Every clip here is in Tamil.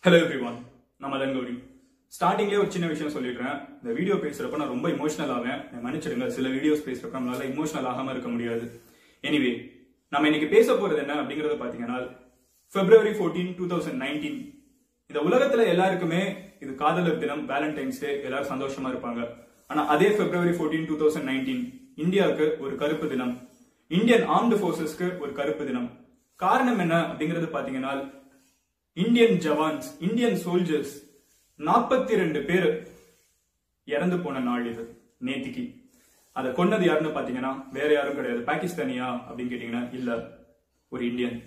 ஹலோ எவ்ரி ஒன் நான் மதன் கௌரி ஸ்டார்டிங்லேயே ஒரு சின்ன விஷயம் சொல்லிடுறேன் இந்த வீடியோ பேசுறப்ப நான் ரொம்ப இமோஷனல் ஆவேன் என்னை மன்னிச்சிடுங்க சில வீடியோஸ் பேசுறப்ப நம்மளால இமோஷனல் ஆகாம இருக்க முடியாது எனிவே நம்ம இன்னைக்கு பேச போறது என்ன அப்படிங்கறத பாத்தீங்கன்னா February fourteen two thousand nineteen இந்த உலகத்துல எல்லாருக்குமே இது காதலர் தினம் வேலண்டைன்ஸ் டே எல்லாரும் சந்தோஷமா இருப்பாங்க ஆனா அதே February fourteen two thousand nineteen இந்தியாவுக்கு ஒரு கருப்பு தினம் இந்தியன் ஆர்ம்டு ஃபோர்ஸஸ்க்கு ஒரு கருப்பு தினம் காரணம் என்ன அப்படிங்கறது பாத்தீங்கன்னா இந்தியன் ஜவான்ஸ் இந்தியன் சோல்ஜர்ஸ் நாற்பத்தி ரெண்டு பேர் இறந்து போன நாள் இது நேத்திக்கு அதை கொன்னது யாருன்னு பாத்தீங்கன்னா வேற யாரும் கிடையாது பாகிஸ்தானியா அப்படின்னு கேட்டீங்கன்னா இல்ல ஒரு இந்தியன்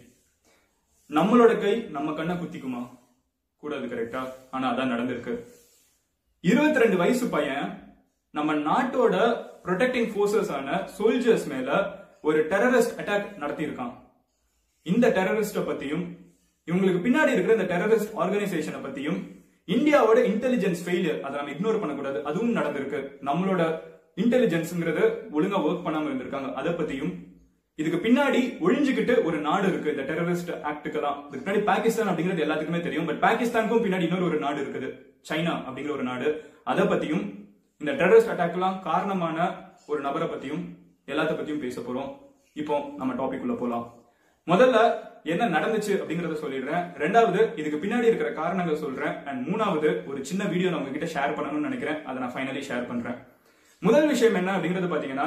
நம்மளோட கை நம்ம கண்ணை குத்திக்குமா கூடாது கரெக்டா ஆனா அதான் நடந்திருக்கு இருபத்தி ரெண்டு வயசு பையன் நம்ம நாட்டோட ப்ரொடெக்டிங் ஃபோர்ஸஸ் ஆன சோல்ஜர்ஸ் மேல ஒரு டெரரிஸ்ட் அட்டாக் நடத்தியிருக்கான் இந்த டெரரிஸ்ட பத்தியும் இவங்களுக்கு பின்னாடி இருக்கிற இந்த டெரரிஸ்ட் ஆர்கனைசேஷனை பத்தியும் இந்தியாவோட இன்டெலிஜென்ஸ் ஃபெயிலியர் அதை நம்ம இக்னோர் பண்ணக்கூடாது அதுவும் நடந்திருக்கு நம்மளோட இன்டெலிஜென்ஸ்ங்கிறது ஒழுங்கா ஒர்க் பண்ணாம இருந்திருக்காங்க அதை பத்தியும் இதுக்கு பின்னாடி ஒழிஞ்சுக்கிட்டு ஒரு நாடு இருக்கு இந்த டெரரிஸ்ட் ஆக்டுக்கு தான் இதுக்கு பின்னாடி பாகிஸ்தான் அப்படிங்கிறது எல்லாத்துக்குமே தெரியும் பட் பாகிஸ்தானுக்கும் பின்னாடி இன்னொரு ஒரு நாடு இருக்குது சைனா அப்படிங்கிற ஒரு நாடு அதை பத்தியும் இந்த டெரரிஸ்ட் அட்டாக்லாம் காரணமான ஒரு நபரை பத்தியும் எல்லாத்த பத்தியும் பேச போறோம் இப்போ நம்ம டாபிக் உள்ள போலாம் முதல்ல என்ன நடந்துச்சு அப்படிங்கறத சொல்லிடுறேன் ரெண்டாவது இதுக்கு பின்னாடி இருக்கிற காரணங்கள் சொல்றேன் அண்ட் மூணாவது ஒரு சின்ன வீடியோ நான் உங்ககிட்ட ஷேர் பண்ணணும்னு நினைக்கிறேன் அதை நான் ஃபைனலி ஷேர் பண்றேன் முதல் விஷயம் என்ன அப்படிங்கறது பாத்தீங்கன்னா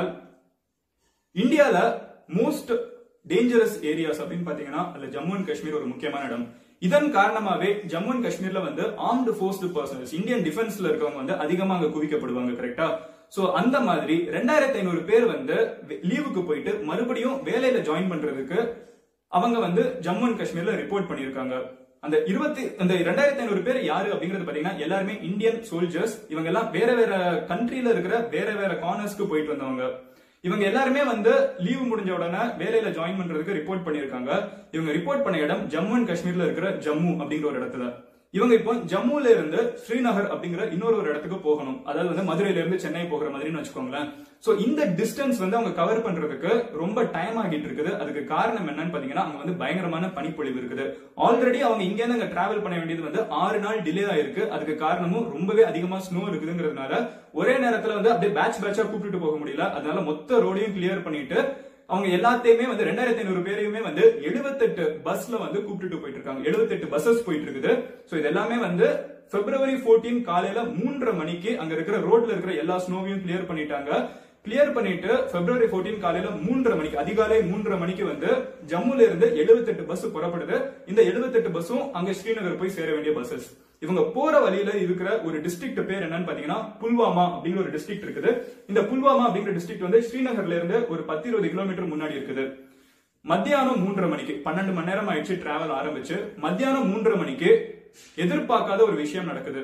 இந்தியால மோஸ்ட் டேஞ்சரஸ் ஏரியாஸ் அப்படின்னு பாத்தீங்கன்னா அதுல ஜம்மு அண்ட் காஷ்மீர் ஒரு முக்கியமான இடம் இதன் காரணமாவே ஜம்மு அண்ட் காஷ்மீர்ல வந்து ஆர்ம்டு ஃபோர்ஸ்டு பர்சனல்ஸ் இந்தியன் டிஃபென்ஸ்ல இருக்கவங்க வந்து அதிகமா அங்க குவிக்கப்படுவாங்க கரெக்டா சோ அந்த மாதிரி ரெண்டாயிரத்தி ஐநூறு பேர் வந்து லீவுக்கு போயிட்டு மறுபடியும் வேலையில ஜாயின் பண்றதுக்கு அவங்க வந்து ஜம்மு அண்ட் காஷ்மீர்ல ரிப்போர்ட் பண்ணிருக்காங்க அந்த இருபத்தி அந்த ரெண்டாயிரத்தி ஐநூறு பேர் யாரு அப்படிங்கறது பாத்தீங்கன்னா எல்லாருமே இந்தியன் சோல்ஜர்ஸ் இவங்க எல்லாம் வேற வேற கண்ட்ரில இருக்கிற வேற வேற கார்னர்ஸ்க்கு போயிட்டு வந்தவங்க இவங்க எல்லாருமே வந்து லீவு முடிஞ்ச உடனே வேலையில ஜாயின் பண்றதுக்கு ரிப்போர்ட் பண்ணிருக்காங்க இவங்க ரிப்போர்ட் பண்ண இடம் ஜம்மு அண்ட் காஷ்மீர்ல இருக்கிற ஜம்மு அப்படிங்கிற ஒரு இடத்துல இவங்க இப்போ ஜம்முல இருந்து ஸ்ரீநகர் அப்படிங்கிற இன்னொரு ஒரு இடத்துக்கு போகணும் அதாவது வந்து மதுரையில இருந்து சென்னை போகிற மாதிரின்னு வச்சுக்கோங்களேன் சோ இந்த டிஸ்டன்ஸ் வந்து அவங்க கவர் பண்றதுக்கு ரொம்ப டைம் ஆகிட்டு இருக்குது அதுக்கு காரணம் என்னன்னு பாத்தீங்கன்னா அங்க வந்து பயங்கரமான பனிப்பொழிவு இருக்குது ஆல்ரெடி அவங்க இங்க இருந்து அங்க டிராவல் பண்ண வேண்டியது வந்து ஆறு நாள் டிலே ஆயிருக்கு அதுக்கு காரணமும் ரொம்பவே அதிகமா ஸ்னோ இருக்குதுங்கிறதுனால ஒரே நேரத்துல வந்து அப்படியே பேட்ச் பேட்சா கூப்பிட்டு போக முடியல அதனால மொத்த ரோடையும் கிளியர் பண்ணிட்டு அவங்க எல்லாத்தையுமே வந்து ரெண்டாயிரத்தி ஐநூறு பேரையுமே வந்து எழுபத்தெட்டு பஸ்ல வந்து கூப்பிட்டு போயிட்டு இருக்காங்க எழுபத்தெட்டு பஸ்ஸஸ் போயிட்டு இருக்குது சோ இது எல்லாமே வந்து பிப்ரவரி போர்டீன் காலையில மூன்றரை மணிக்கு அங்க இருக்கிற ரோட்ல இருக்கிற எல்லா ஸ்னோவையும் கிளியர் பண்ணிட்டாங்க கிளியர் பண்ணிட்டு பிப்ரவரி போர்டீன் காலையில மூன்றரை மணிக்கு அதிகாலை மூன்றரை மணிக்கு வந்து ஜம்முல இருந்து எழுபத்தெட்டு பஸ் புறப்படுது இந்த எழுபத்தெட்டு பஸ்ஸும் அங்க ஸ்ரீநகர் போய் சேர வேண்டிய பஸ்ஸஸ் இவங்க போற வழியில இருக்கிற ஒரு டிஸ்ட்ரிக்ட் பேர் என்னன்னு பாத்தீங்கன்னா புல்வாமா அப்படிங்கிற ஒரு டிஸ்ட்ரிக்ட் இருக்குது இந்த புல்வாமா அப்படிங்கிற டிஸ்ட்ரிக்ட் வந்து ஸ்ரீநகர்ல இருந்து ஒரு பத்து இருபது கிலோமீட்டர் முன்னாடி இருக்குது மத்தியானம் மூன்றரை மணிக்கு பன்னெண்டு மணி நேரம் ஆயிடுச்சு டிராவல் ஆரம்பிச்சு மத்தியானம் மூன்றரை மணிக்கு எதிர்பார்க்காத ஒரு விஷயம் நடக்குது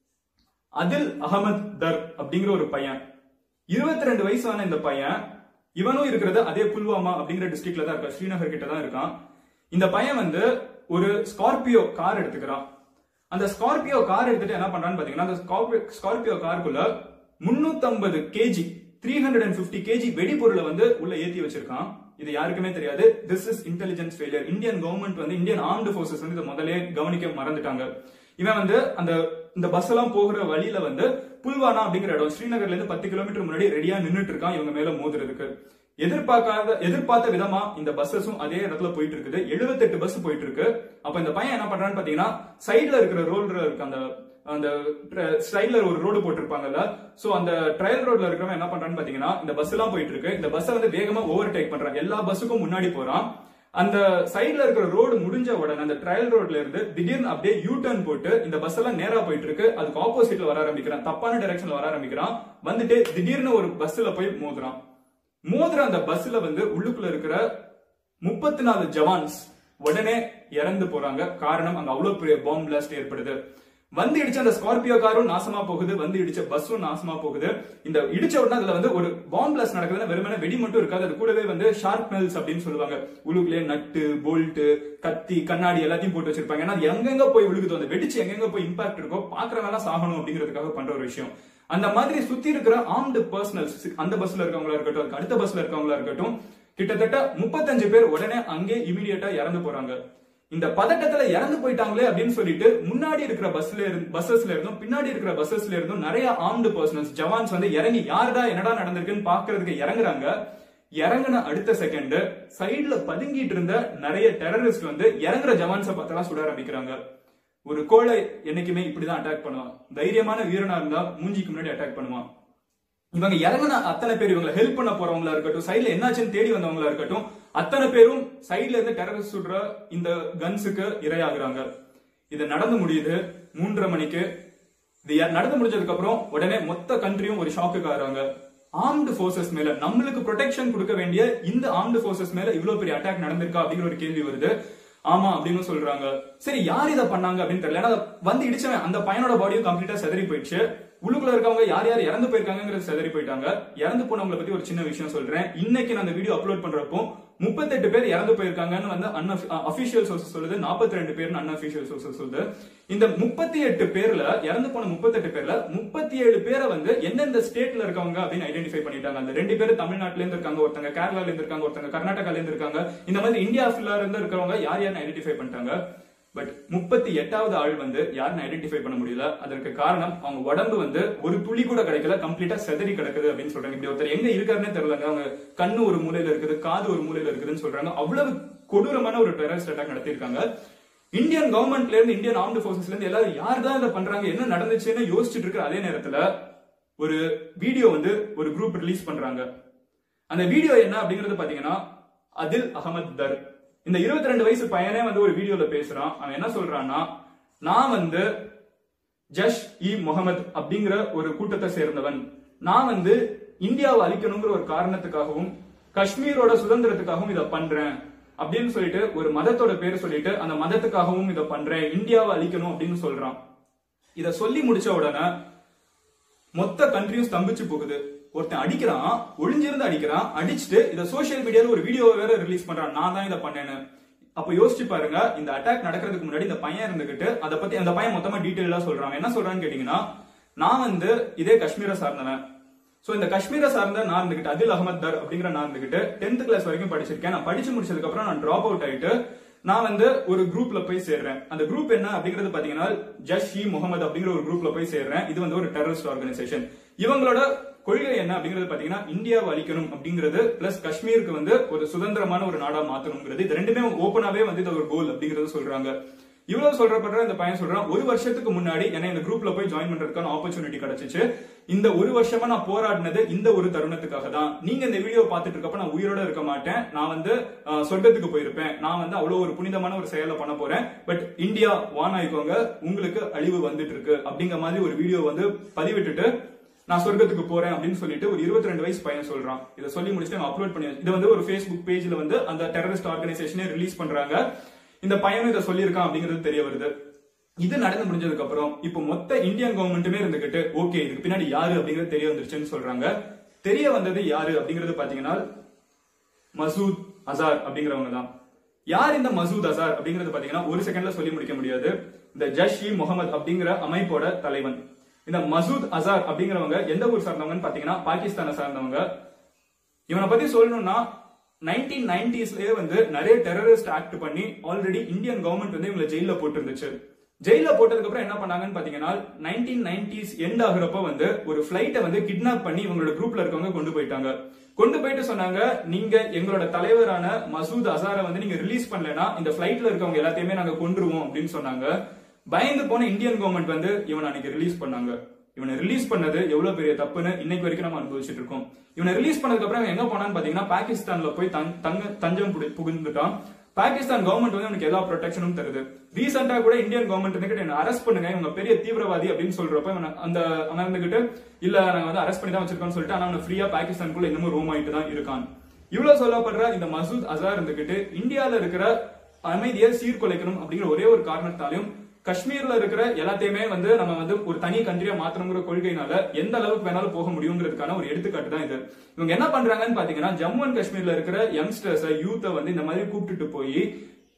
அதில் அகமத் தர் அப்படிங்கிற ஒரு பையன் இருபத்தி ரெண்டு வயசான இந்த பையன் இவனும் இருக்கிறது அதே புல்வாமா அப்படிங்கிற டிஸ்ட்ரிக்ட்ல தான் இருக்கா ஸ்ரீநகர் கிட்ட தான் இருக்கான் இந்த பையன் வந்து ஒரு ஸ்கார்பியோ கார் எடுத்துக்கிறான் அந்த ஸ்கார்பியோ கார் எடுத்துட்டு என்ன பண்றான்னு பாத்தீங்கன்னா அந்த ஸ்கார்பியோ காருக்குள்ள முன்னூத்தம்பது KG three hundred and fifty KG வெடிபொருளை வந்து உள்ள ஏத்தி வச்சிருக்கான் இது யாருக்குமே தெரியாது this is intelligence failure Indian government வந்து இந்தியன் ஆர்ம்டு ஃபோர்ஸஸ் வந்து இதை முதலே கவனிக்க மறந்துட்டாங்க இவன் வந்து அந்த இந்த பஸ் எல்லாம் போகிற வழியில வந்து புல்வானா அப்படிங்கிற இடம் ஸ்ரீநகர்ல இருந்து பத்து கிலோமீட்டர் முன்னாடி ரெடியா நின்னுட்டு இருக்கான் இவங்க மேல மோதுறதுக்கு எதிர்பார்க்காத எதிர்பார்த்த விதமா இந்த பஸ்ஸஸும் அதே இடத்துல போயிட்டு இருக்குது எழுபத்தெட்டு பஸ் போயிட்டு இருக்கு அப்ப இந்த பையன் என்ன பண்றான்னு பாத்தீங்கன்னா சைட்ல இருக்கிற ரோடு இருக்கு அந்த அந்த சைட்ல ஒரு ரோடு போட்டிருப்பாங்கல்ல சோ அந்த ட்ரையல் ரோட்ல இருக்கிறவன் என்ன பண்றான்னு பாத்தீங்கன்னா இந்த பஸ் எல்லாம் போயிட்டு இருக்கு இந்த பஸ் வந்து வேகமா ஓவர் டேக் பண்றான் எல்லா பஸ்ஸுக்கும் முன்னாடி போறான் அந்த சைட்ல இருக்கிற ரோடு முடிஞ்ச உடனே அந்த ட்ரையல் ரோட்ல இருந்து திடீர்னு அப்படியே யூ டர்ன் போட்டு இந்த பஸ் எல்லாம் நேரா போயிட்டு இருக்கு அதுக்கு ஆப்போசிட்ல வர ஆரம்பிக்கிறான் தப்பான டைரக்ஷன்ல வர ஆரம்பிக்கிறான் வந்துட்டு திடீர்னு ஒரு பஸ்ல போய் மோதுறான் மோதுற அந்த பஸ்ல வந்து உள்ளுக்குள்ள இருக்கிற முப்பத்தி நாலு ஜவான்ஸ் உடனே இறந்து போறாங்க காரணம் அங்க அவ்வளவு பெரிய பாம்பு பிளாஸ்ட் ஏற்படுது வந்து இடிச்ச அந்த ஸ்கார்பியோ காரும் நாசமா போகுது வந்து இடிச்ச பஸ்ஸும் நாசமா போகுது இந்த இடிச்ச உடனே அதுல வந்து ஒரு பாம்பு பிளாஸ்ட் நடக்குதுன்னா வெறுமனே வெடி மட்டும் இருக்காது அது கூடவே வந்து ஷார்ப் மெல்ஸ் அப்படின்னு சொல்லுவாங்க உள்ளுக்குள்ளே நட்டு போல்ட் கத்தி கண்ணாடி எல்லாத்தையும் போட்டு வச்சிருப்பாங்க ஏன்னா அது எங்கெங்க போய் விழுகுதோ அந்த வெடிச்சு எங்கெங்க போய் இம்பாக்ட் இருக்கோ பாக்குறவங்க சாகணும் அப்படிங்கிறதுக்காக பண்ற ஒரு விஷயம் அந்த மாதிரி சுத்தி இருக்கிற ஆர்ம்டு பர்சனல்ஸ் அந்த பஸ்ல இருக்கவங்களா இருக்கட்டும் அதுக்கு அடுத்த பஸ்ல இருக்கவங்களா இருக்கட்டும் கிட்டத்தட்ட முப்பத்தஞ்சு பேர் உடனே அங்கே இமீடியட்டா இறந்து போறாங்க இந்த பதட்டத்துல இறந்து போயிட்டாங்களே அப்படின்னு சொல்லிட்டு முன்னாடி இருக்கிற பஸ்ல இருந்து பஸ்ஸஸ்ல இருந்தும் பின்னாடி இருக்கிற பஸ்ஸஸ்ல இருந்தும் நிறைய ஆர்ம்டு பர்சனல்ஸ் ஜவான்ஸ் வந்து இறங்கி யாருடா என்னடா நடந்திருக்குன்னு பாக்குறதுக்கு இறங்குறாங்க இறங்குன அடுத்த செகண்ட் சைடுல பதுங்கிட்டு இருந்த நிறைய டெரரிஸ்ட் வந்து இறங்குற ஜவான்ஸை பார்த்தா சுட ஆரம்பிக்கிறாங்க ஒரு கோழை என்னைக்குமே இப்படிதான் அட்டாக் பண்ணுவான் தைரியமான வீரனா இருந்தா மூஞ்சிக்கு முன்னாடி அட்டாக் பண்ணுவான் இவங்க இறங்கின அத்தனை பேர் இவங்களை ஹெல்ப் பண்ண போறவங்களா இருக்கட்டும் சைடுல என்னாச்சுன்னு தேடி வந்தவங்களா இருக்கட்டும் அத்தனை பேரும் சைடுல இருந்து டெரரிஸ்ட் சுடுற இந்த கன்ஸுக்கு இரையாகுறாங்க இது நடந்து முடியுது மூன்றரை மணிக்கு இது ய- நடந்து முடிஞ்சதுக்கு அப்புறம் உடனே மொத்த கண்ட்ரியும் ஒரு ஷாக்குக்கு ஆறாங்க ஆர்ம்டு ஃபோர்ஸஸ் மேல நம்மளுக்கு ப்ரொடெக்ஷன் கொடுக்க வேண்டிய இந்த ஆர்ம்டு ஃபோர்ஸஸ் மேல இவ்வளவு பெரிய அட்டாக் நடந்திருக்கா அப்படிங்கிற ஒரு கேள்வி வருது ஆமா அப்படின்னு சொல்றாங்க சரி யார் இதை பண்ணாங்க அப்படின்னு தெரியல ஏன்னா வந்து இடிச்சவன் அந்த பையனோட பாடியும் கம்ப்ளீட்டா செதறி போயிடுச்சு உள்ளுக்குள்ள இருக்கவங்க யார் யார் இறந்து போயிருக்காங்கிறது செதறி போயிட்டாங்க இறந்து போனவங்களை பத்தி ஒரு சின்ன விஷயம் சொல்றேன் இன்னைக்கு நான் அந்த வீடியோ அப்லோட் பண்றப்போ முப்பத்தெட்டு பேர் இறந்து போயிருக்காங்கன்னு வந்து அபிஷியல் சோர்சஸ் சொல்லுது நாற்பத்தி ரெண்டு பேர் அன்அபிஷியல் சோர்சஸ் சொல்லுது இந்த முப்பத்தி எட்டு பேர்ல இறந்து போன முப்பத்தெட்டு பேர்ல முப்பத்தி ஏழு பேரை வந்து எந்தெந்த ஸ்டேட்ல இருக்கவங்க அப்படின்னு ஐடென்டிஃபை பண்ணிட்டாங்க அந்த ரெண்டு பேரும் தமிழ்நாட்டுல இருந்து இருக்காங்க ஒருத்தங்க கேரளால இருந்து இருக்காங்க ஒருத்தங்க கர்நாடகால இருந்து இருக்காங்க இந்த மாதிரி இந்தியா ஃபுல்லா இருந்து இருக்கிறவங்க யார் யாருன்னு ஐடென்டிஃபை பண்ணிட்டாங்க பட் முப்பத்தி எட்டாவது ஆள் வந்து யாருன்னு ஐடென்டிஃபை பண்ண முடியல அதற்கு காரணம் அவங்க உடம்பு வந்து ஒரு துளி கூட கிடைக்கல கம்ப்ளீட்டா செதறி கிடக்குது அப்படின்னு சொல்றாங்க இப்படி ஒருத்தர் எங்க இருக்காருன்னே தெரியலங்க அவங்க கண்ணு ஒரு மூலையில இருக்குது காது ஒரு மூலையில இருக்குதுன்னு சொல்றாங்க அவ்வளவு கொடூரமான ஒரு டெரரிஸ்ட் அட்டாக் நடத்தியிருக்காங்க இந்தியன் கவர்மெண்ட்ல இருந்து இந்தியன் ஆர்ம்டு போர்சஸ்ல இருந்து எல்லாரும் யார் தான் இதை பண்றாங்க என்ன நடந்துச்சுன்னு யோசிச்சுட்டு இருக்கிற அதே நேரத்துல ஒரு வீடியோ வந்து ஒரு குரூப் ரிலீஸ் பண்றாங்க அந்த வீடியோ என்ன அப்படிங்கறது பாத்தீங்கன்னா அதில் அகமத் தர் இந்த 22 ரெண்டு வயசு பையனே வந்து ஒரு வீடியோல பேசுறான் அவன் என்ன சொல்றான்னா நான் வந்து ஜஷ் இ முகமது அப்படிங்கிற ஒரு கூட்டத்தை சேர்ந்தவன் நான் வந்து இந்தியாவை அழிக்கணுங்கிற ஒரு காரணத்துக்காகவும் காஷ்மீரோட சுதந்திரத்துக்காகவும் இதை பண்றேன் அப்படின்னு சொல்லிட்டு ஒரு மதத்தோட பேர் சொல்லிட்டு அந்த மதத்துக்காகவும் இதை பண்றேன் இந்தியாவை அழிக்கணும் அப்படின்னு சொல்றான் இத சொல்லி முடிச்ச உடனே மொத்த கண்ட்ரியும் ஸ்தம்பிச்சு போகுது ஒருத்தன் அடிக்கிறான் ஒளிஞ்சிருந்து அடிக்கிறான் அடிச்சுட்டு இத சோஷியல் மீடியால ஒரு வீடியோ வேற ரிலீஸ் பண்றான் நான் தான் இதை பண்ணேன்னு அப்ப யோசிச்சு பாருங்க இந்த அட்டாக் நடக்கிறதுக்கு முன்னாடி இந்த பையன் இருந்துகிட்டு அதை பத்தி அந்த பையன் மொத்தமா டீட்டெயிலா சொல்றான் என்ன சொல்றான்னு கேட்டீங்கன்னா நான் வந்து இதே காஷ்மீரை சார்ந்தவன் சோ இந்த காஷ்மீரை சார்ந்த நான் இருந்துகிட்டு அதில் அகமத் தர் அப்படிங்கிற நான் இருந்துகிட்டு டென்த் கிளாஸ் வரைக்கும் படிச்சிருக்கேன் நான் படிச்சு முடிச்சதுக்கு அப்புறம் நான் டிராப் அவுட் ஆயிட்டு நான் வந்து ஒரு குரூப்ல போய் சேர்றேன் அந்த குரூப் என்ன அப்படிங்கிறது பாத்தீங்கன்னா ஜஷ் இ முகமது அப்படிங்கிற ஒரு குரூப்ல போய் சேர்றேன் இது வந்து ஒரு டெரரிஸ்ட் ஆர்கனைசேஷன் இவங்களோட கொள்கை என்ன அப்படிங்கிறது பாத்தீங்கன்னா இந்தியாவை அழிக்கணும் அப்படிங்கிறது பிளஸ் காஷ்மீருக்கு வந்து ஒரு சுதந்திரமான ஒரு நாடா மாத்தணுங்கிறது இது ரெண்டுமே ஓப்பனாவே வந்து இது ஒரு கோல் அப்படிங்கறது சொல்றாங்க இவ்வளவு சொல்றப்ப இந்த பையன் சொல்றான் ஒரு வருஷத்துக்கு முன்னாடி என்ன இந்த குரூப்ல போய் ஜாயின் பண்றதுக்கான ஆப்பர்ச்சுனிட்டி கிடைச்சிச்சு இந்த ஒரு வருஷமா நான் போராடினது இந்த ஒரு தருணத்துக்காக தான் நீங்க இந்த வீடியோ பார்த்துட்டு இருக்கப்ப நான் உயிரோட இருக்க மாட்டேன் நான் வந்து அஹ், சொர்க்கத்துக்கு போயிருப்பேன் நான் வந்து அவ்வளவு ஒரு புனிதமான ஒரு செயலை பண்ண போறேன் பட் இந்தியா வான் ஆயிக்கோங்க உங்களுக்கு அழிவு வந்துட்டு இருக்கு அப்படிங்கிற மாதிரி ஒரு வீடியோ வந்து பதிவிட்டுட்டு நான் சொர்க்கத்துக்கு போறேன் அப்படின்னு சொல்லிட்டு ஒரு 22 ரெண்டு வயசு பையன் சொல்றான் இதை சொல்லி முடிச்சுட்டு அப்லோட் பண்ணி இது வந்து ஒரு ஃபேஸ்புக் பேஜ்ல வந்து அந்த டெரரிஸ்ட் ஆர்கனைசேஷனே ரிலீஸ் பண்றாங்க இந்த பையனும் இதை சொல்லியிருக்கான் அப்படிங்கிறது தெரிய வருது இது நடந்து முடிஞ்சதுக்கு அப்புறம் இப்போ மொத்த இந்தியன் கவர்மெண்ட்டுமே இருந்துகிட்டு ஓகே இதுக்கு பின்னாடி யாரு அப்படிங்கிறது தெரிய வந்துருச்சுன்னு சொல்றாங்க தெரிய வந்தது யாரு அப்படிங்கிறது பாத்தீங்கன்னா மசூத் அசார் அப்படிங்கிறவங்க தான் யார் இந்த மசூத் அசார் அப்படிங்கறது பாத்தீங்கன்னா ஒரு செகண்ட்ல சொல்லி முடிக்க முடியாது இந்த ஜஷ் இ முகமது அப்படிங்கிற அமைப்போட தலைவன் இந்த மசூத் அசார் அப்படிங்கிறவங்க எந்த ஊர் சார்ந்தவங்கன்னு பாத்தீங்கன்னா பாகிஸ்தானை சார்ந்தவங்க இவனை பத்தி சொல்லணும்னா நைன்டீன் நைன்டிஸ்லயே வந்து நிறைய டெரரிஸ்ட் ஆக்ட் பண்ணி ஆல்ரெடி இந்தியன் கவர்மெண்ட் வந்து இவங்களை ஜெயில போட்டிருந்துச்சு ஜெயில போட்டதுக்கு அப்புறம் என்ன பண்ணாங்கன்னு பாத்தீங்கன்னா நைன்டீன் நைன்டிஸ் எண்ட் ஆகுறப்ப வந்து ஒரு பிளைட்டை வந்து கிட்னாப் பண்ணி இவங்களோட குரூப்ல இருக்கவங்க கொண்டு போயிட்டாங்க கொண்டு போயிட்டு சொன்னாங்க நீங்க எங்களோட தலைவரான மசூத் அசாரை வந்து நீங்க ரிலீஸ் பண்ணலனா இந்த பிளைட்ல இருக்கவங்க எல்லாத்தையுமே நாங்க கொண்டுருவோம் அப்படின்னு சொன்னாங்க பயந்து போன இந்தியன் கவர்மெண்ட் வந்து இவனை அன்னைக்கு ரிலீஸ் பண்ணாங்க இவனை ரிலீஸ் பண்ணது எவ்வளவு பெரிய தப்புன்னு இன்னைக்கு வரைக்கும் நம்ம அனுபவிச்சுட்டு இருக்கோம் இவனை ரிலீஸ் பண்ணதுக்கு அப்புறம் இவன் எங்க போனான்னு பாத்தீங்கன்னா பாகிஸ்தான்ல போய் தங்- தங்க தஞ்சம் புடி- புகுந்துட்டான் பாகிஸ்தான் கவர்மெண்ட் வந்து அவனுக்கு எல்லா ப்ரொடெக்ஷனும் தருது ரீசெண்டா கூட இந்தியன் கவர்மெண்ட் இருந்துகிட்டு என்ன அரெஸ்ட் பண்ணுங்க இவங்க பெரிய தீவிரவாதி அப்படின்னு சொல்றப்ப இவனை அந்த அவன் இருந்துகிட்டு இல்ல நாங்க வந்து அரெஸ்ட் பண்ணி தான் வச்சிருக்கோம்னு சொல்லிட்டு ஆனா அவன் ஃப்ரீயா பாகிஸ்தானுக்குள்ள இன்னமும் ரோம் ஆயிட்டு தான் இருக்கான் இவ்வளவு சொல்லப்படுற இந்த மசூத் அசார் இருந்துகிட்டு இந்தியால இருக்கிற அமைதியை சீர்குலைக்கணும் அப்படிங்கிற ஒரே ஒரு காரணத்தாலையும் காஷ்மீர்ல இருக்கிற எல்லாத்தையுமே வந்து நம்ம வந்து ஒரு தனி கண்ட்ரியா மாத்தணுங்கிற கொள்கையினால எந்த அளவுக்கு வேணாலும் போக முடியுங்கிறதுக்கான ஒரு எடுத்துக்காட்டு தான் இது இவங்க என்ன பண்றாங்கன்னு பாத்தீங்கன்னா ஜம்மு அண்ட் காஷ்மீர்ல இருக்கிற யங்ஸ்டர்ஸ் யூத்தை வந்து இந்த மாதிரி கூப்பிட்டுட்டு போய்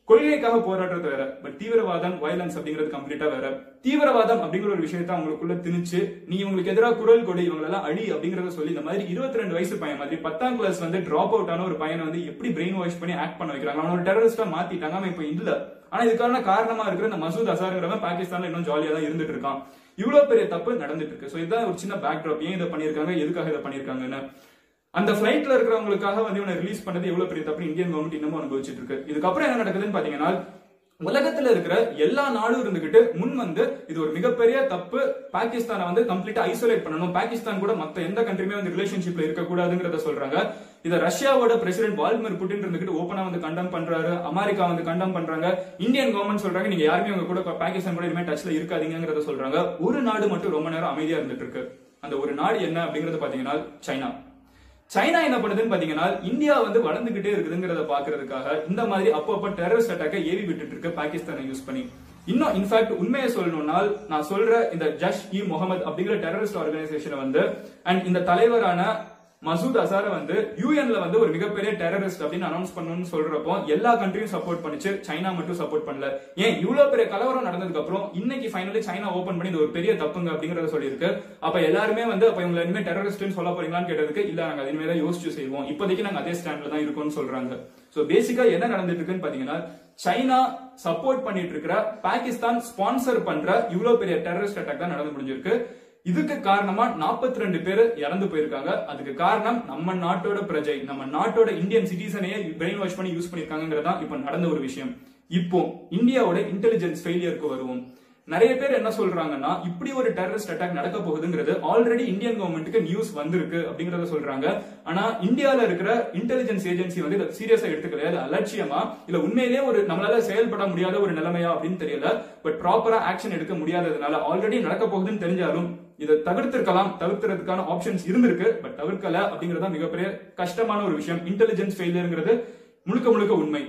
கொள்கைக்காக போராடுறது வேற பட் தீவிரவாதம் வயலன்ஸ் அப்படிங்கிறது கம்ப்ளீட்டா வேற தீவிரவாதம் அப்படிங்கிற ஒரு விஷயத்த அவங்களுக்குள்ள திணிச்சு நீ இவங்களுக்கு எதிராக குரல் கொடு இவங்களெல்லாம் அழி அப்படிங்கறத சொல்லி இந்த மாதிரி இருபத்தி ரெண்டு வயசு பையன் மாதிரி பத்தாம் கிளாஸ் வந்து டிராப் அவுட் ஆன ஒரு பையனை வந்து எப்படி பிரெயின் வாஷ் பண்ணி ஆக்ட் பண்ண வைக்கிறாங்க அவனோட டெரரிஸ்டா மாத்திட்டாங்க அவன் இப்ப இல்ல ஆனா இதுக்கான காரணமா இருக்கிற இந்த மசூத் அசாருங்கிறவன் பாகிஸ்தான்ல இன்னும் ஜாலியா தான் இருந்துட்டு இருக்கான் இவ்வளவு பெரிய தப்பு நடந்துட்டு இருக்கு சோ இதுதான் ஒரு சின்ன பேக் ட்ராப் ஏன் இதை பண்ணிருக்காங்க எதுக்காக இதை பண்ணிருக்காங்கன்னு அந்த ஃபிளைட்ல இருக்கிறவங்களுக்காக வந்து இவனை ரிலீஸ் பண்ணது எவ்வளவு பெரிய தப்பு இந்தியன் கவர்மெண்ட் இன்னமும் அனுபவிச்சுட்டு இருக்கு இதுக்கப்புறம் என்ன நடக்குதுன்னு பாத்தீங்கன்னா உலகத்துல இருக்கிற எல்லா நாடும் இருந்துகிட்டு முன் வந்து இது ஒரு மிகப்பெரிய தப்பு பாகிஸ்தானை வந்து கம்ப்ளீட்டா ஐசோலேட் பண்ணணும் பாகிஸ்தான் கூட மத்த எந்த கண்ட்ரியுமே வந்து ரிலேஷன்ஷிப்ல இருக்கக்கூடாதுங்கிறத சொல்றாங்க இத ரஷ்யாவோட பிரசிடென்ட் வால்டிமிர் புட்டின் இருந்துகிட்டு ஓப்பனா வந்து கண்டம் பண்றாரு அமெரிக்கா வந்து கண்டம் பண்றாங்க இந்தியன் கவர்மெண்ட் சொல்றாங்க நீங்க யாருமே உங்க கூட பாகிஸ்தான் கூட இனிமே டச்ல இருக்காதீங்கிறத சொல்றாங்க ஒரு நாடு மட்டும் ரொம்ப நேரம் அமைதியா இருந்துட்டு இருக்கு அந்த ஒரு நாடு என்ன அப்படிங்கறது பாத்தீங்கன்னா சைனா சைனா என்ன பண்ணுதுன்னு பாத்தீங்கன்னா இந்தியா வந்து வளர்ந்துகிட்டே இருக்குதுங்கிறத பாக்குறதுக்காக இந்த மாதிரி அப்பப்ப டெரரிஸ்ட் அட்டாக்கை ஏவி விட்டுட்டு இருக்கு பாகிஸ்தானை யூஸ் பண்ணி இன்னும் இன்ஃபேக்ட் உண்மையை சொல்லணும்னா நான் சொல்ற இந்த ஜஷ் இ முகமது அப்படிங்கிற டெரரிஸ்ட் ஆர்கனைசேஷனை வந்து அண்ட் இந்த தலைவரான மசூத் அசார வந்து யூஎன்ல வந்து ஒரு மிகப்பெரிய டெரரிஸ்ட் அப்படின்னு அனௌன்ஸ் பண்ணணும்னு சொல்றப்போ எல்லா கண்ட்ரியும் சப்போர்ட் பண்ணுச்சு சைனா மட்டும் சப்போர்ட் பண்ணல ஏன் இவ்வளவு பெரிய கலவரம் நடந்ததுக்கு அப்புறம் இன்னைக்கு ஃபைனலி சைனா ஓபன் பண்ணி இது ஒரு பெரிய தப்புங்க அப்படிங்கறத சொல்லியிருக்கு அப்ப எல்லாருமே வந்து அப்ப இவங்க இனிமே டெரரிஸ்ட்னு சொல்ல போறீங்களான்னு கேட்டதுக்கு இல்ல நாங்க இனிமே தான் யோசிச்சு செய்வோம் இப்போதைக்கு நாங்க அதே ஸ்டாண்ட்ல தான் இருக்கோம்னு சொல்றாங்க சோ பேசிக்கா என்ன நடந்துட்டு இருக்குன்னு பாத்தீங்கன்னா சைனா சப்போர்ட் பண்ணிட்டு இருக்கிற பாகிஸ்தான் ஸ்பான்சர் பண்ற இவ்வளவு பெரிய டெரரிஸ்ட் அட்டாக் தான் நடந்து முடிஞ்சிருக்கு இதுக்கு காரணமா 42 ரெண்டு பேர் இறந்து போயிருக்காங்க அதுக்கு காரணம் நம்ம நாட்டோட பிரஜை நம்ம நாட்டோட இந்தியன் சிட்டிசனையே பிரெயின் வாஷ் பண்ணி யூஸ் பண்ணிருக்காங்கிறதா இப்ப நடந்த ஒரு விஷயம் இப்போ இந்தியாவோட இன்டெலிஜென்ஸ் ஃபெயிலியருக்கு வருவோம் நிறைய பேர் என்ன சொல்றாங்கன்னா இப்படி ஒரு டெரரிஸ்ட் அட்டாக் நடக்க போகுதுங்கிறது ஆல்ரெடி இந்தியன் கவர்மெண்ட்டுக்கு நியூஸ் வந்திருக்கு அப்படிங்கறத சொல்றாங்க ஆனா இந்தியால இருக்கிற இன்டெலிஜென்ஸ் ஏஜென்சி வந்து இதை சீரியஸா எடுத்துக்கல அது அலட்சியமா இல்ல உண்மையிலேயே ஒரு நம்மளால செயல்பட முடியாத ஒரு நிலைமையா அப்படின்னு தெரியல பட் ப்ராப்பரா ஆக்ஷன் எடுக்க முடியாததுனால ஆல்ரெடி நடக்க போகுதுன்னு தெரிஞ்சாலும் இதை தவிர்த்திருக்கலாம் தவிர்க்கிறதுக்கான ஆப்ஷன்ஸ் இருந்திருக்கு பட் தவிர்க்கல அப்படிங்கறது தான் மிகப்பெரிய கஷ்டமான ஒரு விஷயம் இன்டெலிஜென்ஸ் ஃபெயிலியருங்கிறது முழுக்க முழுக்க உண்மை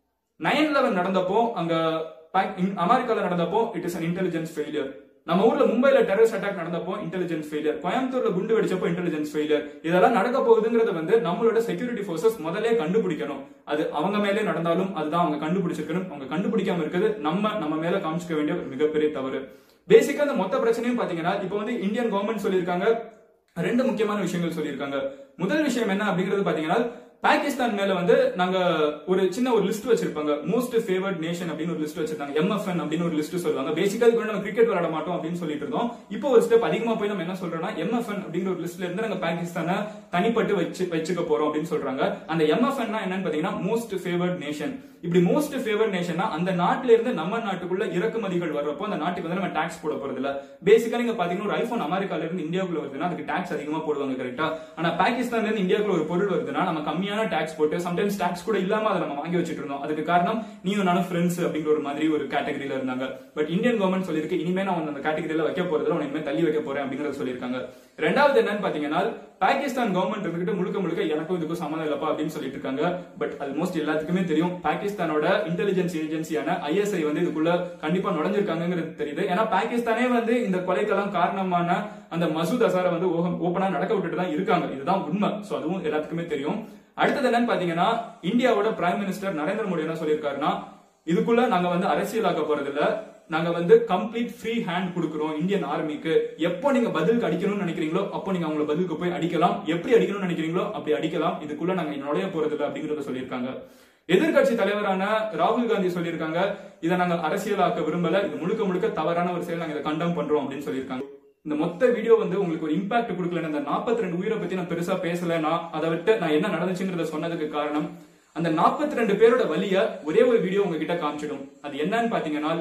நைன் லெவன் நடந்தப்போ அங்க பாக்- இன்- அமெரிக்கால நடந்தப்போ it is an intelligence failure நம்ம ஊர்ல மும்பைல டெரரிஸ்ட் அட்டாக் நடந்தப்போ இன்டெலிஜென்ஸ் ஃபெயிலியர் கோயம்புத்தூர்ல குண்டு வெடிச்சப்போ இன்டெலிஜென்ஸ் ஃபெயிலியர் இதெல்லாம் நடக்க போகுதுங்கிறது வந்து நம்மளோட செக்யூரிட்டி ஃபோர்ஸஸ் முதல்ல கண்டுபிடிக்கணும் அது அவங்க மேலே நடந்தாலும் அதுதான் அவங்க கண்டுபிடிச்சிருக்கணும் அவங்க கண்டுபிடிக்காம இருக்கிறது நம்ம நம்ம மேல காமிச்சிக்க வேண்டிய ஒரு மிகப்பெரிய தவறு பேசிக்கா அந்த மொத்த பிரச்சனையும் பாத்தீங்கன்னா இப்போ வந்து இந்தியன் கவர்மெண்ட் சொல்லியிருக்காங்க ரெண்டு முக்கியமான விஷயங்கள் சொல்லியிருக்காங்க முதல் விஷயம் என்ன அப்படிங்கிறது பாத்தீங்கன்னா பாகிஸ்தான் மேல வந்து நாங்க ஒரு சின்ன ஒரு லிஸ்ட் வச்சிருப்பாங்க மோஸ்ட் ஃபேவர்ட் நேஷன் அப்படின்னு ஒரு லிஸ்ட் வச்சிருக்காங்க எம்எஃப்என் அப்படின்னு ஒரு லிஸ்ட் சொல்லுவாங்க பேசிக்கா இதுக்கு முன்னாடி நம்ம கிரிக்கெட் விளையாட மாட்டோம் அப்படின்னு சொல்லிட்டு இருந்தோம் இப்போ ஒரு ஸ்டெப் அதிகமா போய் நம்ம என்ன சொல்றோம்னா எம்எஃப்என் அப்படிங்கிற ஒரு லிஸ்ட்ல இருந்து நாங்க பாகிஸ்தானை தனிப்பட்டு வச்சு வச்சுக்க போறோம் அப்படின்னு சொல்றாங்க அந்த எம்எஃப்என் என்னன்னு பாத்தீங்கன்னா மோஸ்ட் ஃபேவர்ட் நேஷன் இப்படி மோஸ்ட் ஃபேவர்ட் நேஷன்னா அந்த நாட்டுல இருந்து நம்ம நாட்டுக்குள்ள இறக்குமதிகள் வர்றப்போ அந்த நாட்டுக்கு வந்து நம்ம டாக்ஸ் போட போறது இல்ல பேசிக்கா நீங்க பாத்தீங்கன்னா ஒரு ஐபோன் அமெரிக்கால இருந்து இந்தியாவுக்குள்ள வருதுன்னா அதுக்கு டாக்ஸ் அதிகமா போடுவாங்க கரெக்டா ஆனா பாகிஸ்தான்ல இருந்து இந்தியாவுக்குள்ள ஒரு பொருள் வருதுன்னா நம்ம கம்மியான டாக்ஸ் போட்டு சம்டைம்ஸ் டாக்ஸ் கூட இல்லாம அதை நம்ம வாங்கி வச்சுட்டு இருந்தோம் அதுக்கு காரணம் நீயும் நானும் ஃப்ரெண்ட்ஸ் அப்படிங்கிற ஒரு மாதிரி ஒரு கேட்டகரியில இருந்தாங்க பட் இந்தியன் கவர்மெண்ட் சொல்லியிருக்கு இனிமே நான் உன்னை அந்த கேட்டகரியில வைக்க போறதுல உன்னை இனிமே தள்ளி வைக்க போறேன் அப்படிங்கறத சொல்லியிருக்காங்க ரெண்டாவது என்னன்னு பாத்தீங்கன்னா பாகிஸ்தான் கவர்மெண்ட் இருந்துகிட்டு முழுக்க முழுக்க எனக்கும் இதுக்கும் சம்மந்தம் இல்லப்பா அப்படின்னு சொல்லிட்டு இருக்காங்க பட் ஆல்மோஸ்ட் எல்லாத்துக்குமே தெரியும் பாகிஸ்தானோட இன்டெலிஜென்ஸ் ஏஜென்சியான ஐஎஸ்ஐ வந்து இதுக்குள்ள கண்டிப்பா நுழைஞ்சிருக்காங்கிறது தெரியுது ஏன்னா பாகிஸ்தானே வந்து இந்த கொலைக்கெல்லாம் காரணமான அந்த மசூத் அசாரை வந்து ஓபனா நடக்க விட்டுட்டு தான் இருக்காங்க இதுதான் உண்மை சோ அதுவும் எல்லாத்துக்குமே தெரியும் அடுத்தது என்னன்னு பாத்தீங்கன்னா இந்தியாவோட பிரைம் மினிஸ்டர் நரேந்திர மோடி என்ன சொல்லியிருக்காருன்னா இதுக்குள்ள நாங்க வந்து அரசியலாக்க போறது இல்ல நாங்க வந்து கம்ப்ளீட் ஃப்ரீ ஹேண்ட் கொடுக்குறோம் இந்தியன் ஆர்மிக்கு எப்போ நீங்க பதிலுக்கு அடிக்கணும்னு நினைக்கிறீங்களோ அப்போ நீங்க அவங்கள பதிலுக்கு போய் அடிக்கலாம் எப்படி அடிக்கணும்னு நினைக்கிறீங்களோ அப்படி அடிக்கலாம் இதுக்குள்ள நாங்க நுழைய போறது இல்ல அப்படிங்கறத சொல்லியிருக்காங்க எதிர்க்கட்சி தலைவரான ராகுல் காந்தி சொல்லியிருக்காங்க இதை நாங்க அரசியலாக்க விரும்பல இது முழுக்க முழுக்க தவறான ஒரு செயல் நாங்க இதை கண்டம் பண்றோம் அப்படின்னு சொல்லியிருக்காங்க இந்த மொத்த வீடியோ வந்து உங்களுக்கு ஒரு இம்பாக்ட் கொடுக்கல இந்த 42 ரெண்டு உயிரை பத்தி நான் பெருசா பேசல அதை விட்டு நான் என்ன நடந்துச்சுங்கிறத சொன்னதுக்கு காரணம் அந்த 42 ரெண்டு பேரோட வழிய ஒரே ஒரு வீடியோ உங்ககிட்ட காமிச்சிடும் அது என்னன்னு பாத்தீங்கன்னா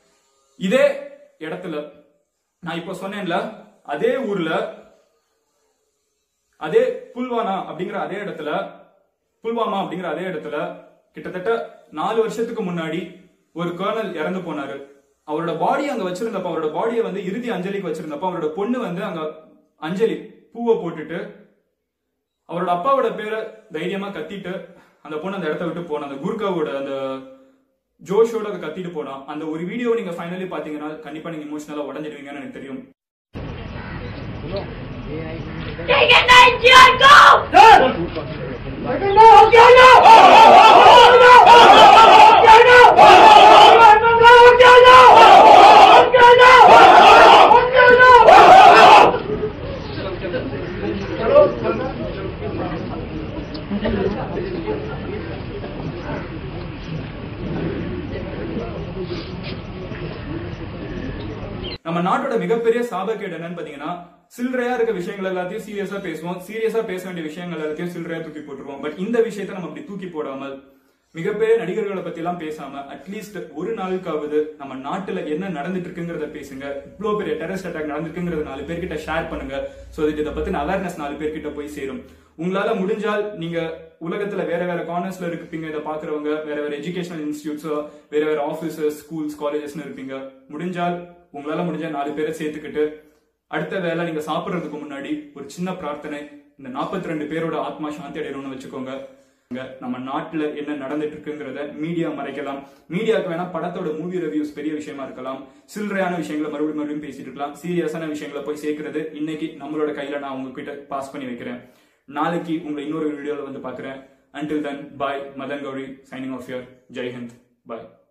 இதே இடத்துல நான் இப்போ சொன்னேன்ல அதே ஊர்ல அதே புல்வானா அப்படிங்கிற அதே இடத்துல புல்வாமா அப்படிங்கிற அதே இடத்துல கிட்டத்தட்ட நாலு வருஷத்துக்கு முன்னாடி ஒரு கர்னல் இறந்து போனாரு அவரோட பாடி அங்க வச்சிருந்தப்ப அவரோட பாடியை வந்து இறுதி அஞ்சலிக்கு வச்சிருந்தப்ப அவரோட பொண்ணு வந்து அங்க அஞ்சலி பூவை போட்டுட்டு அவரோட அப்பாவோட பேரை தைரியமா கத்திட்டு அந்த பொண்ணு அந்த இடத்த விட்டு போன அந்த குர்காவோட அந்த ஜோஷோட அதை கத்திட்டு போனா அந்த ஒரு வீடியோ நீங்க ஃபைனலி பாத்தீங்கன்னா கண்டிப்பா நீங்க இமோஷனலா உடஞ்சிடுவீங்கன்னு எனக்கு தெரியும் Take it, Nigeria, go! No! No! No! No! No! No! No! No! நம்ம நாட்டோட மிகப்பெரிய சாபக்கேடு என்னன்னு பாத்தீங்கன்னா சில்லறையா இருக்க விஷயங்கள் எல்லாத்தையும் சீரியஸா பேசுவோம் சீரியஸா பேச வேண்டிய விஷயங்கள் எல்லாத்தையும் சில்லறையா தூக்கி போட்டுருவோம் பட் இந்த விஷயத்த நம்ம அப்படி தூக்கி போடாமல் மிகப்பெரிய நடிகர்களை பத்தி எல்லாம் பேசாம அட்லீஸ்ட் ஒரு நாளுக்காவது நம்ம நாட்டுல என்ன நடந்துட்டு இருக்குங்கிறத பேசுங்க இவ்வளவு பெரிய டெரரிஸ்ட் அட்டாக் நடந்திருக்குங்கிறத நாலு பேர்கிட்ட ஷேர் பண்ணுங்க சோ தட் இதை பத்தின அவேர்னஸ் நாலு பேர்கிட்ட போய் சேரும் உங்களால முடிஞ்சால் நீங்க உலகத்துல வேற வேற கார்னர்ஸ்ல இருப்பீங்க இதை பாக்குறவங்க வேற வேற எஜுகேஷனல் இன்ஸ்டியூட்ஸ் வேற வேற ஆபீசஸ் ஸ்கூல்ஸ் காலேஜஸ்னு இருப்பீங்க முடிஞ்சால் உங்களால முடிஞ்ச நாலு பேரை சேர்த்துக்கிட்டு அடுத்த வேலை நீங்க சாப்பிடுறதுக்கு முன்னாடி ஒரு சின்ன பிரார்த்தனை இந்த 42 ரெண்டு பேரோட ஆத்மா சாந்தி அடையணும்னு வச்சுக்கோங்க இங்க நம்ம நாட்டுல என்ன நடந்துட்டு இருக்குங்கிறத மீடியா மறைக்கலாம் மீடியாவுக்கு வேணா படத்தோட மூவி ரிவ்யூஸ் பெரிய விஷயமா இருக்கலாம் சில்லறையான விஷயங்களை மறுபடியும் மறுபடியும் பேசிட்டு இருக்கலாம் சீரியஸான விஷயங்களை போய் சேர்க்கறது இன்னைக்கு நம்மளோட கையில நான் உங்ககிட்ட பாஸ் பண்ணி வைக்கிறேன் நாளைக்கு உங்களை இன்னொரு வீடியோல வந்து பாக்குறேன் until then bye Madan Gowri signing off here Jai Hind bye